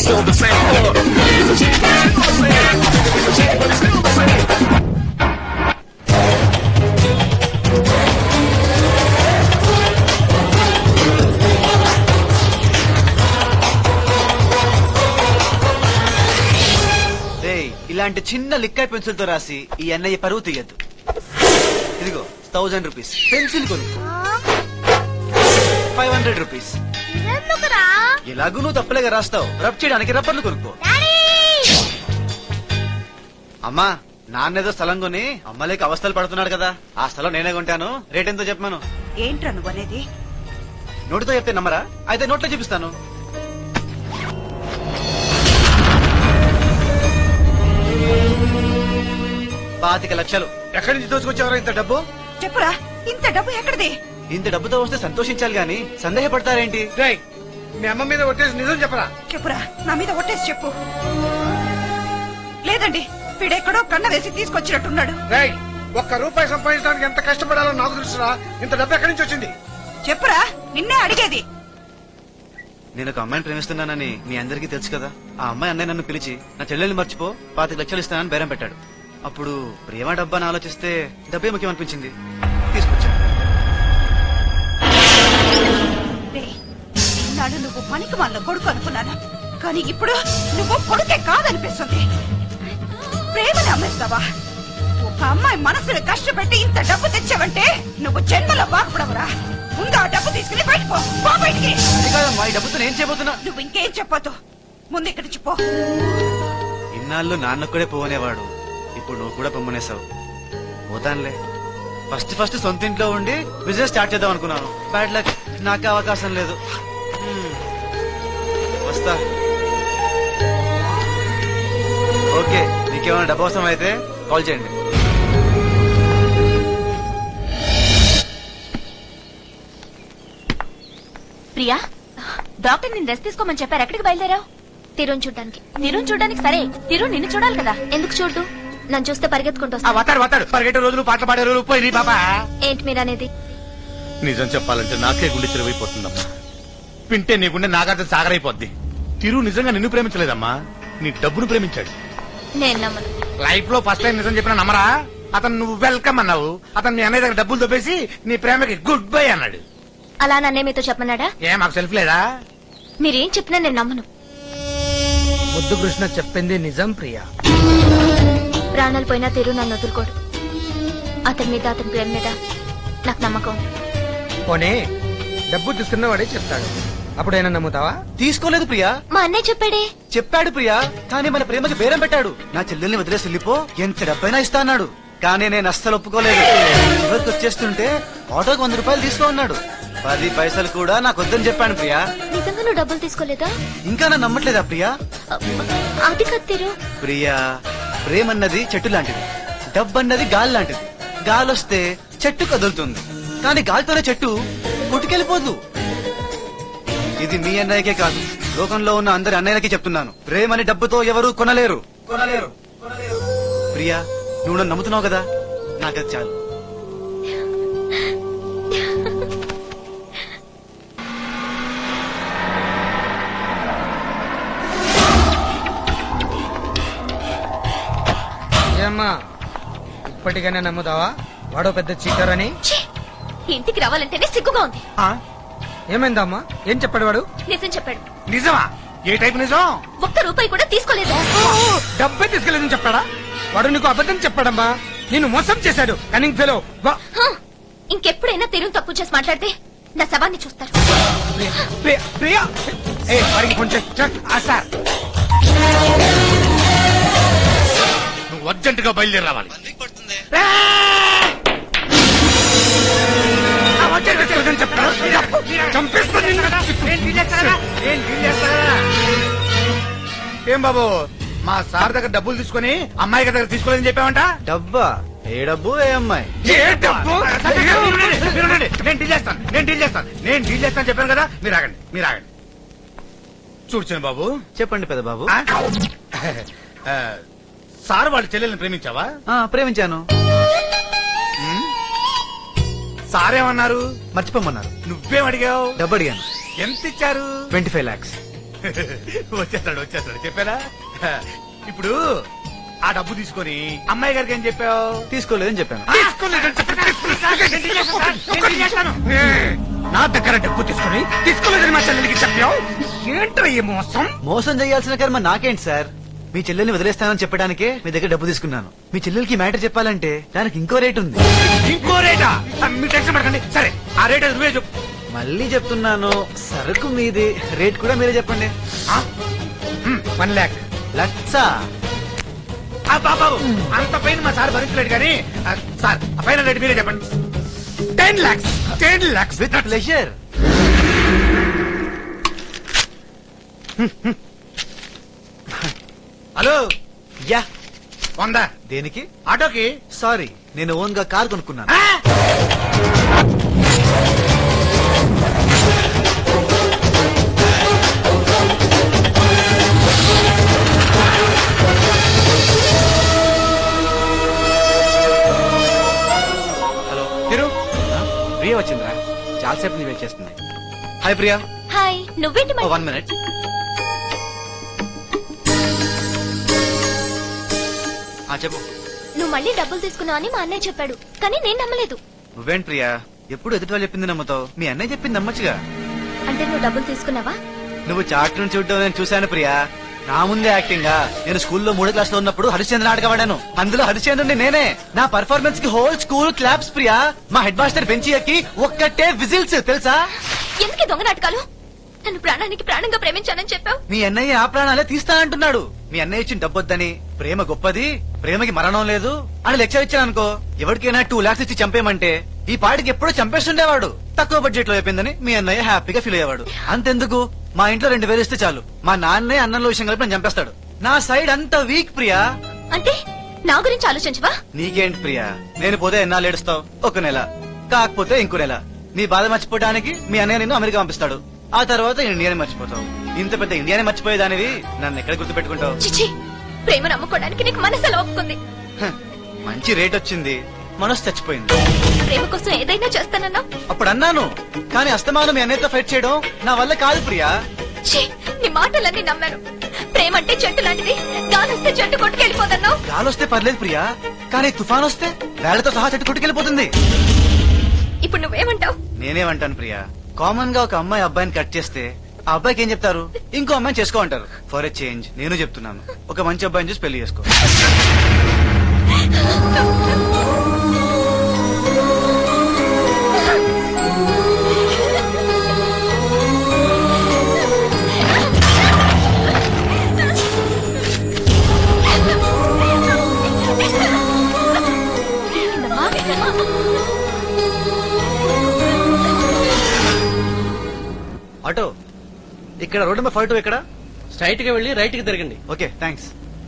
still the same. Uh, it's a cheap, but it's still the same. It's a cheap, but it's still the same. రేయ్ ఇలాంటి చిన్న liquor pencil తో రాసి ఈ అన్నయ్య పరువు తీయద్దు ఇదిగో థౌజండ్ రూపీస్ పెన్సిల్ కొను ఫైవ్ హండ్రెడ్ రూపీస్ ఎందుకురా ఎలాగూ నువ్వు తప్పలేగా రాస్తావు రబ్ చేయడానికి రబ్బర్లు కొనుక్కో డాడీ అమ్మా నాన్నేదో స్థలం కొని అమ్మలేక అవస్థలు పడుతున్నాడు కదా ఆ స్థలం నేనే కొంటాను రేట్ ఎంతో చెప్పాను ఏంట్రా నువ్వు అనేది నోటితో చెప్తే నమ్మరా అయితే నోట్లో చూపిస్తాను పాతిక లక్షలు ఎక్కడి నుంచి దోచుకొచ్చావరా ఇంత డబ్బు చెప్పురా ఇంత డబ్బు ఎక్కడిది ఇంత డబ్బుతో వస్తే సంతోషించాలి గాని సందేహపడతారేంటి రేయ్ మీ అమ్మ మీద ఒట్టేసి నిజం చెప్పరా చెప్పురా నా మీద ఒట్టేసి చెప్పు లేదండి వీడెక్కడో కన్న వేసి తీసుకొచ్చినట్టున్నాడు రేయ్ ఒక్క రూపాయి సంపాదించడానికి ఎంత కష్టపడాలో నాకు తెలుసురా ఇంత డబ్బు ఎక్కడి నుంచి వచ్చింది చెప్పురా నిన్నే అడిగేది నేను ఒక అమ్మాయిని ప్రేమిస్తున్నానని మీ అందరికీ తెలుసు కదా ఆ అమ్మాయి అన్నయ్య నన్ను పిలిచి నా చెల్లెల్ని మర్చిపో పాతిక లక్షలు ఇస్తానని బేరం పెట్టాడు అప్పుడు ప్రేమ డబ్బా అని ఆలోచిస్తే డబ్బే ముఖ్యం అనిపించింది తీసుకొచ్చాను రేయ్, ఇన్నాళ్ళు నువ్వు పనికి వాళ్ళ కొడుకు అనుకున్నాను కానీ ఇప్పుడు నువ్వు కొడుకే కాదనిపిస్తుంది ప్రేమని అమ్మేస్తావా ఒక అమ్మాయి మనసుని కష్టపెట్టి ఇంత డబ్బు తెచ్చావంటే నువ్వు జన్మలో బాగుపడవురా ముందు ఆ డబ్బు తీసుకుని బయటకు పో పో బయటికి అది కాదమ్మా ఈ డబ్బుతో నేను చేయబోతున్నా నువ్వు ఇంకేం చెప్పొద్దు ముందు ఇక్కడి నుంచి పో ఇన్నాళ్ళు నాన్నొక్కడే పోవనేవాడు ఇప్పుడు నువ్వు కూడా పొమ్మనేసావు పోతానులే ఫస్ట్ ఫస్ట్ సొంత ఇంట్లో ఉండి బిజినెస్ స్టార్ట్ చేద్దాం అనుకున్నాను బ్యాడ్ లక్ నాకు అవకాశం లేదు హ్మ్. వస్తా ఓకే నీకేమైనా డబ్బు అవసరం అయితే కాల్ చేయండి ప్రియా డాక్టర్ నిన్ను రెస్ట్ తీసుకోమని చెప్పారు ఎక్కడికి బయలుదేరావు తిరుని చూడడానికి తిరుని చూడడానికి సరే తిరు నిన్ను చూడాలి కదా ఎందుకు చూడు నన్ను చూస్తే పరిగెత్తుకుంటూ ఆ వస్తా వతాడు వతాడు పరిగెట్టే రోజులు పాటలు పాడే రోజులు పోయి బాబా ఏంటి మీరు అనేది నిజం చెప్పాలంటే నాకే గుండె చెరువైపోతుందమ్మా వింటే నీ గుండె నాగార్జున సాగరైపోద్ది తిరు నిజంగా నిన్ను ప్రేమించలేదమ్మా నీ డబ్బును ప్రేమించాడు నేను నమ్మను లైఫ్ లో ఫస్ట్ టైం నిజం చెప్పిన నమ్మరా అతను నువ్వు వెల్కమ్ అన్నావు అతను మీ అన్నయ్య దగ్గర డబ్బులు దొబ్బేసి నీ ప్రేమకి గుడ్ బై అన్నాడు అలా నన్నే మీతో చెప్పమన్నాడా ఏ మాకు సెల్ఫ్ లేదా మీరేం చెప్పినా నేను నమ్మను ముద్దు కృష్ణ చెప్పింది నిజం ప్రియా ప్రాణాలు పోయినా తిరు నన్ను వదులుకోడు అతని మీద అతని ప్రేమ మీద నాకు నమ్మకం ఉంది. పోనీ డబ్బు తీసుకున్నవాడే చెప్తాడు అప్పుడైనా నమ్ముతావా తీసుకోలేదు ప్రియా మా అన్నయ్య చెప్పాడే చెప్పాడు ప్రియా కానీ మన ప్రేమకి బేరం పెట్టాడు నా చెల్లెల్ని వదిలేసి వెళ్ళిపో ఎంత డబ్బైనా ఇస్తా అన్నాడు కానీ నేను అస్సలు ఒప్పుకోలేదు చివరికి వచ్చేస్తుంటే ఆటోకి వంద రూపాయలు తీసుకో అన్నాడు పది పైసలు కూడా నాకు వద్దని చెప్పాను ప్రియా నిజంగా నువ్వు డబ్బులు తీసుకోలేదా ఇంకా నా నమ్మట్లేదా ప్రియా అది కాదు తిరు ప్రియా ప్రేమన్నది చెట్టు లాంటిది డబ్బన్నది గాలి లాంటిది గాలొస్తే చెట్టు కదులుతుంది కానీ గాలితోనే చెట్టు కొట్టుకెళ్ళిపోదు ఇది మీ అన్నయ్యకే కాదు లోకంలో ఉన్న అందరి అన్నయ్యలకి చెప్తున్నాను ప్రేమని డబ్బుతో ఎవరు కొనలేరు కొనలేరు ప్రియా నువ్వు నన్ను నమ్ముతున్నావు కదా నాకది చాలు ఏమ్మా ఇప్పటికైనా నమ్ముతావా వాడో పెద్ద చీటర్ అని ఛీ! ఇంటికి రావాలంటేనే సిగ్గుగా ఉంది ఏమైందమ్మా ఏం చెప్పాడు వాడు నిజం చెప్పాడు నిజమా ఏ టైప్ నిజం ఒక్క రూపాయి కూడా తీసుకోలేదు డబ్బే తీసుకెళ్ళదని చెప్పాడా వాడు నీకు అబద్ధం చెప్పాడమ్మా నిన్ను మోసం చేశాడు కనింగ్ ఫెలో హ! ఇంకెప్పుడైనా తిరుగు తప్పు చేసి మాట్లాడితే నా శవాన్ని చూస్తారు ప్రియా ఏ వాడికి కొంచెం సార్ నువ్వు అర్జెంట్ గా బయలుదేరి రావాలి ఆ, వచ్చేయ్, వచ్చేయ్, వచ్చేయ్, చెప్తాను. చంపేస్తా నిన్ను. ఏం బాబు మా సార్ దగ్గర డబ్బులు తీసుకొని అమ్మాయి దగ్గర తీసుకోలేదని చెప్పావంట డబ్బా ఏ డబ్బు ఏ అమ్మాయి ఏ డబ్బు మీరు ఉండండి, మీరు ఉండండి. నేను డీల్ చేస్తాను నేను డీల్ చేస్తాను నేను డీల్ చేస్తాను చెప్పాను కదా మీరు ఆగండి మీరు ఆగండి చూడ్చాను బాబు చెప్పండి పెద్ద బాబు ఆ? ఆ, సార్ వాళ్ళ చెల్లెల్ని ప్రేమించావా ఆ, ప్రేమించాను ఉమ్? సార్ ఏమన్నారు మర్చిపోమన్నారు నువ్వేం అడిగావు డబ్బు అడిగాను ఎంత ఇచ్చారు ట్వంటీ ఫైవ్ లాక్స్ వచ్చేస్తాడు వచ్చేస్తాడు చెప్పానా ఇప్పుడు ఆ డబ్బు తీసుకొని అమ్మాయి గారికి ఏం చెప్పావు తీసుకోలేదని చెప్పాను తీసుకోలేదని చెప్పి తీసుకోలేదు. నేను చేస్తాను సార్. నేను చేస్తాను. ఏ, నా దగ్గర డబ్బు తీసుకుని తీసుకోలేదని మా చెల్లెలికి చెప్పావు ఏంట్రా ఈ మోసం మోసం చేయాల్సిన కర్మ నాకేంటి సార్ మీ చెల్లెల్ని వదిలేస్తానని చెప్పడానికే మీ దగ్గర డబ్బు తీసుకున్నాను మీ చెల్లెలకి మ్యాటర్ చెప్పాలంటే దానికి ఇంకో రేట్ ఉంది ఇంకో రేటా ఆ, మీరు టెన్షన్ పడకండి సరే ఆ రేట్ అది నువ్వే చెప్పు మళ్ళీ చెప్తున్నాను సరుకు మీది రేట్ కూడా మీరే చెప్పండి వన్ ల్యాక్ లక్ష బాబు అంత పైన మా సార్ భరించలేడు కానీ ఆ, సార్ ఆ పైన రేట్ మీరే చెప్పండి ten lakhs ten lakhs with pleasure hello యా వందా దేనికి ఆటోకి సారీ నేను ఓన్ గా కార్ కొనుక్కున్నాను ఆ! హలో తిరు ప్రియ వచ్చిందిరా చాలాసేపు నీ వెయిట్ చేస్తుంది హాయ్ ప్రియా హాయ్ నువ్వేంటి మరి వన్ మినిట్ చెప్పు నువ్వు మళ్ళీ డబ్బులు తీసుకున్నావు అని మా అన్నయ్య చెప్పాడు కానీ నేను నమ్మలేదు నువ్వేంటి ప్రియా ఎప్పుడు ఎదుటి వాళ్ళు చెప్పింది నమ్ముతావు మీ అన్నయ్య చెప్పింది నమ్మచ్చుగా అంటే నువ్వు డబ్బులు తీసుకున్నావా నువ్వు చాట్ నుంచి చూడటం నేను చూశాను ప్రియా నా ముందే యాక్టింగ్ గా నేను స్కూల్లో మూడో క్లాస్ లో ఉన్నప్పుడు హరిశ్చంద్ర నాటకం ఆడాను అందులో హరిశ్చంద్రుని నేనే నా పర్ఫార్మెన్స్ కి హోల్ స్కూల్ క్లాప్స్ ప్రియా మా హెడ్ మాస్టర్ బెంచి ఎక్కి ఒక్కటే విజిల్స్ తెలుసా ఎందుకు ఈ దొంగ నాటకాలు నన్ను ప్రాణానికి ప్రాణంగా ప్రేమించానని చెప్పావు మీ అన్నయ్య ఆ ప్రాణాలే తీస్తా అంటున్నాడు మీ అన్నయ్య ఇచ్చిన డబ్బొద్దని ప్రేమ గొప్పది ప్రేమకి మరణం లేదు అని లెక్చర్ ఇచ్చాను అనుకో ఎవరికైనా టూ లాక్స్ ఇచ్చి చంపేయమంటే ఈ పాటికి ఎప్పుడో చంపేస్తుండేవాడు తక్కువ బడ్జెట్ లో అయిపోయిందని మీ అన్నయ్య హ్యాపీగా ఫీల్ అయ్యేవాడు అంతెందుకు మా ఇంట్లో రెండు వేలు ఇస్తే చాలు మా నాన్నే అన్నంలో విషయం కలిపి నన్ను చంపేస్తాడు నా సైడ్ అంత వీక్ ప్రియా అంటే నా గురించి ఆలోచించవా నీకేంటి ప్రియా నేను పోతే ఎన్నాళ్ళు ఏడుస్తావు ఒక నెల కాకపోతే ఇంకో నెల నీ బాధ మర్చిపోవడానికి మీ అన్నయ్య నిన్ను అమెరికా పంపిస్తాడు ఆ తర్వాత ఇండియాని మర్చిపోతావు ఇంత పెద్ద ఇండియాని మర్చిపోయేదానివి నన్ను ఎక్కడ గుర్తు పెట్టుకుంటావు చిచి ప్రేమ నమ్ముకోవడానికి నీకు మనసు ఎలా ఒప్పుకుంది హ, మంచి రేట్ వచ్చింది మనసు చచ్చిపోయింది ప్రేమ కోసం ఏదైనా చేస్తానన్నా అప్పుడు అన్నాను కానీ అస్తమానం మీ అన్నయ్యతో ఫైట్ చేయడం నా వల్ల కాదు ప్రియా ఛీ, నీ మాటలన్నీ నమ్మాను ప్రేమ అంటే చెట్టు లాంటిది గాలి వస్తే చెట్టు కొట్టుకెళ్ళిపోతున్నావు గాలొస్తే పర్లేదు ప్రియా కానీ తుఫాన్ వస్తే వేళ్లతో సహా చెట్టు కొట్టుకెళ్ళిపోతుంది ఇప్పుడు నువ్వేమంటావు నేనేమంటాను ప్రియా కామన్ గా ఒక అమ్మాయి అబ్బాయిని కట్ చేస్తే ఆ అబ్బాయికి ఏం చెప్తారు ఇంకో అమ్మాయిని చేసుకో అంటారు ఫర్ ఎ చేంజ్ నేను చెప్తున్నాను ఒక మంచి అబ్బాయిని చూసి పెళ్లి చేసుకో ఆటో ఇక్కడ రోడ్ నెంబర్ ఫైవ్ టూ ఎక్కడ స్ట్రైట్ గా వెళ్ళి రైట్ కి తిరగండి ఓకే థ్యాంక్స్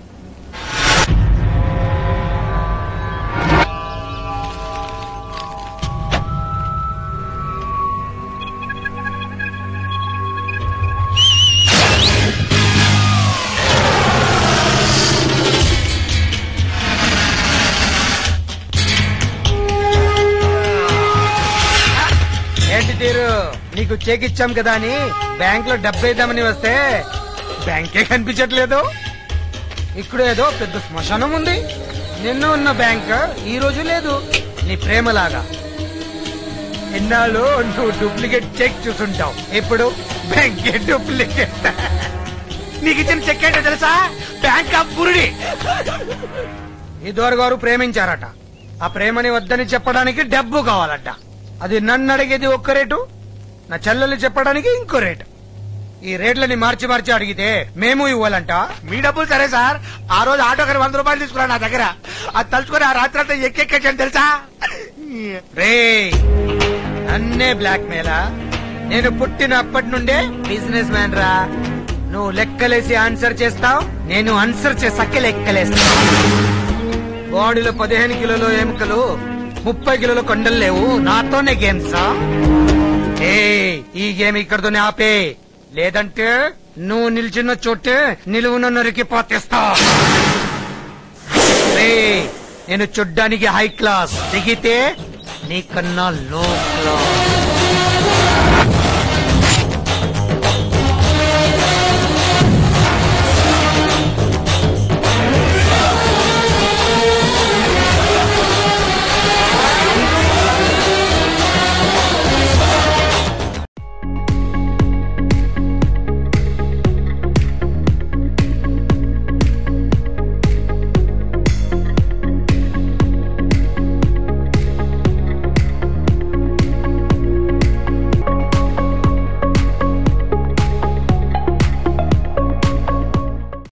ఏంటి తీరు నీకు చెక్ ఇచ్చాం కదా అని బ్యాంక్ లో డబ్బు వేద్దామని వస్తే బ్యాంకే కనిపించట్లేదు ఇక్కడ ఏదో పెద్ద శ్మశానం ఉంది నిన్న ఉన్న బ్యాంక్ ఈ రోజు లేదు నీ ప్రేమలాగా ఎన్నాళ్ళు నువ్వు డూప్లికేట్ చెక్ చూసుంటావు ఇప్పుడు బ్యాంకే డూప్లికేట్ నీకు ఇచ్చిన చెక్ ఏంటో తెలుసా బ్యాంక్ ఆఫ్ గురుడి ఈ గారు ప్రేమించారట ఆ ప్రేమని వద్దని చెప్పడానికి డబ్బు కావాలట అది నన్ను అడిగేది ఒక్క రేటు నా చెల్లెలు చెప్పడానికి ఇంకో రేటు ఈ రేట్లని మార్చి మార్చి అడిగితే మేము ఇవ్వాలంట మీ డబ్బులు సరే సార్ ఆ రోజు ఆటోకి వంద రూపాయలు తీసుకురా నా దగ్గర అది తలుచుకొని ఆ రాత్రి అంతా ఎక్కెక్కాను తెలుసా రే నన్నే బ్లాక్ మేలా నేను పుట్టినప్పటి నుండే బిజినెస్ మ్యాన్ రా నువ్వు లెక్కలేసి ఆన్సర్ చేస్తావు నేను ఆన్సర్ చేసాకే లెక్కలేస్తా బాడీలో పదిహేను కిలోలు ఎముకలు ముప్పై కిలోల కొండలు లేవు నాతోనే గేమ్సా ఏ ఈ గేమ్ ఇక్కడతోనే ఆపే లేదంటే నువ్వు నిల్చున్న చోటే నిలువున నరికి పోతేస్తా రే నేను చూడ్డానికి హై క్లాస్ దిగితే నీకన్నా లో క్లాస్